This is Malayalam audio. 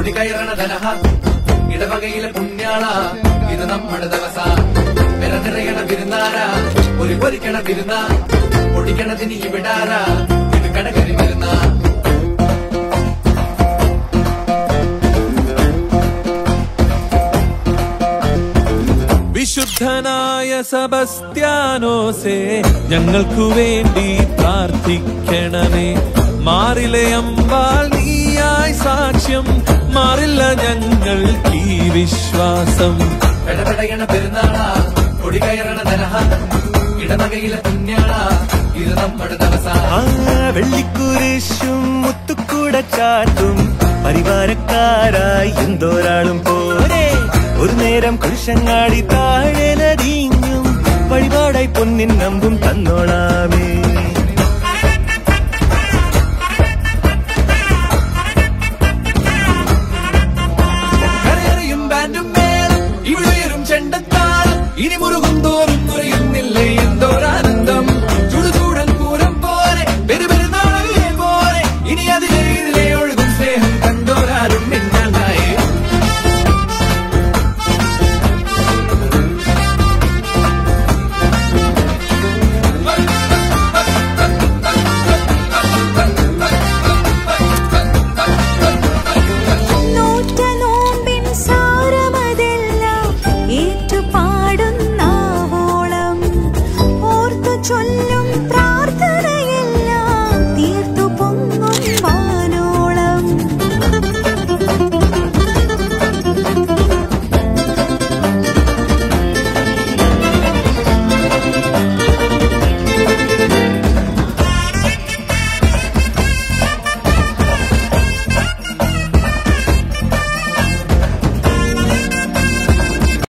കുടികയറണ ധനഹ ഇടവകയിലെ പുണ്യാള ഇത് നമ്മുടെ ദിവസ വില നിറയണ വിരുന്നാര ഒരു പൊരിക്കണ വിരുന്ന പൊടിക്കണതിന് ഇവിടാര ഇത് കടകരി വരുന്ന വിശുദ്ധനായ സബസ്ത്യാനോസേ ഞങ്ങൾക്കു വേണ്ടി പ്രാർത്ഥിക്കണമേ മാറിലെ അമ്പാൽ നീയായി സാക്ഷ്യം മാറില്ല ഞങ്ങൾക്ക് ഈ വിശ്വാസം പെടപെടയണ പെരുന്നാള കുടികയറണ ധനഹ ഇടവകയിലെ പുണ്യാള ഇത് നമ്മുടെ ദിവസ ആ വെള്ളിക്കുരിശും മുത്തുക്കൂട ചാട്ടും പരിവാരക്കാരായി എന്തോരാളും പോരെ ഒരു നേരം കുരിശങ്ങാടി താഴെ നടിഞ്ഞും വഴിപാടായി പൊന്നിൻ നമ്പും തന്നോളാമേ കരയറിയും ബാൻഡും മേളം ഇവിടെയും ചെണ്ടത്താളം ഇനി മുറുകും തോറും മുറിയുന്നില്ലേ എന്തോരാനന്ദം ചുടുചൂടൻ പൂരം പോലെ പെരുപെരുന്നാളെ പോലെ ഇനി അതിലെ ഇതിലെ ഒഴുകും സ്നേഹം കണ്ടോരാരും മിന്നാണ്ടായി നോറ്റ നോമ്പിൻ സാരമതെല്ലാം ഏറ്റുപാടുന്നാവോളം ഓർത്തു ചൊല്ല